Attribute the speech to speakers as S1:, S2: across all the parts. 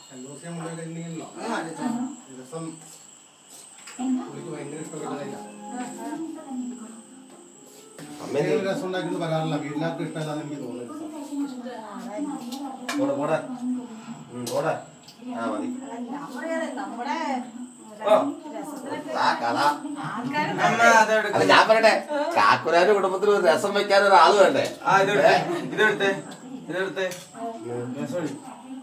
S1: രണ്ടു ദിവസം ഞാൻ കൊണ്ടുപോയി കഴിഞ്ഞല്ലോ
S2: ആ, രസം.
S1: രസം പുള്ളിക്ക് ഭയങ്കര ഇഷ്ടപ്പെട്ടതല്ല
S3: അമ്മ എന്ത് ചെയ്യും?
S1: രസം ഉണ്ടാക്കുന്നത് പറയാറില്ല വീട്ടിലാർക്കും ഇഷ്ടമല്ലാന്ന് എനിക്ക് തോന്നുന്നു
S3: പോടെ പോടെ ഉം, പോടെ ആ മതി
S4: നമ്മുടെ
S3: ഓ ആ കഥ
S2: അമ്മ അത് എടുക്ക്.
S3: അല്ല ഞാൻ പറയട്ടെ കാക്കുരാന്റെ കുടുംബത്തിൽ ഒരു രസം വെക്കാൻ ഒരാൾ വേണ്ടേ
S2: ആ, ഇതെടുത്തെ. ഇതെടുത്തെ. ഇതെടുത്തെ. രസം എടുക്ക്.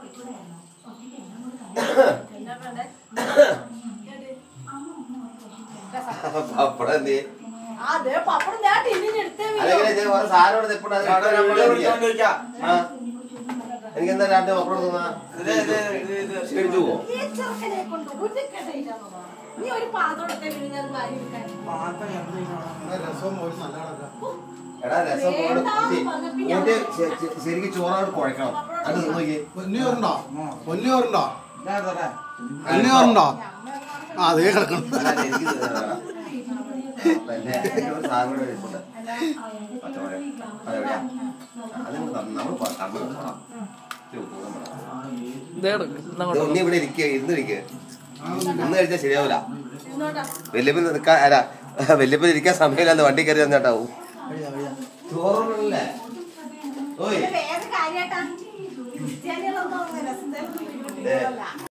S3: പപ്പടം എന്ത് ചെയ്യും?
S4: അതെ പപ്പടം ഞാൻ ടിന്നിന് എടുത്തേ
S3: അല്ലെങ്കിൽ ഇത് വേറെ സാധനം എടുത്ത് എപ്പോഴും അത്
S2: അവിടെ
S3: ഇഷ്ടം
S2: വീഡിയോ
S3: പോലെ ഇരിക്കാം.
S2: എടുത്തോണ്ടിരിക്കാം.
S3: ആ. എനിക്കെന്താ രണ്ട് പപ്പടം തന്നാ
S2: ഇത് ഇത് ഇത് ഇത്.
S3: ക്ഷണിച്ചു പോവോ
S4: ഈ ചെറുക്കനെ കൊണ്ട് ഒരു കഥയില്ലാന്ന് പറ. നീ ഒരു പാത്രം എടുത്തേ പിന്നെ ഞാൻ വാരി എടുക്കാൻ
S2: മാത്രം എന്ത് ചെയ്യണം?
S1: രസവും ഒരു നല്ലതാണ്
S3: എടാ രസം കൂടെ കൂട്ടി കൂട്ടി ശ- ശ- ശരിക്കും ചോറോട് കുഴക്കണം അത് നോക്കി
S1: പൊന്നിയോറുണ്ടോ പൊന്നിയോറുണ്ടോ
S2: ഇതാ തരാം.
S1: പൊന്നിയോറുണ്ടോ ആ അതേ കിടക്കണം
S3: അല്ല, എനിക്ക് ഇത് വേണം. പിന്നെ ഒരു സാധനം കൂടെ ഇരിപ്പുണ്ട്. പച്ചമുളക്. അതെവിടെയാ? അതിന് തന്ന് നമ്മള് പ- തന്ന് പോണം. ഇച്ചിരി ഉപ്പും കൂടെ വേണം. ഇത് ഉണ്ണി ഇവിടെ ഇരിക്കുക ഇരുന്ന് ഇരിക്കുക ഇന്ന് കഴിച്ചാൽ ശരിയാവൂല
S4: ഇരുന്നോട്ടാ
S3: വല്യപ്പൻ നിൽക്കാൻ അല്ല വല്യപ്പൻ ഇരിക്കാൻ സമയമില്ലാന്ന് വണ്ടി കയറി തന്നിട്ടാവും
S2: കഴിയാ, കഴിയാ.
S3: ചോറല്ലേ ഓയ്
S4: വേറെ കാര്യായിട്ടാ ക്രിസ്ത്യാനികളൊന്നും രസം തരുന്നില്ല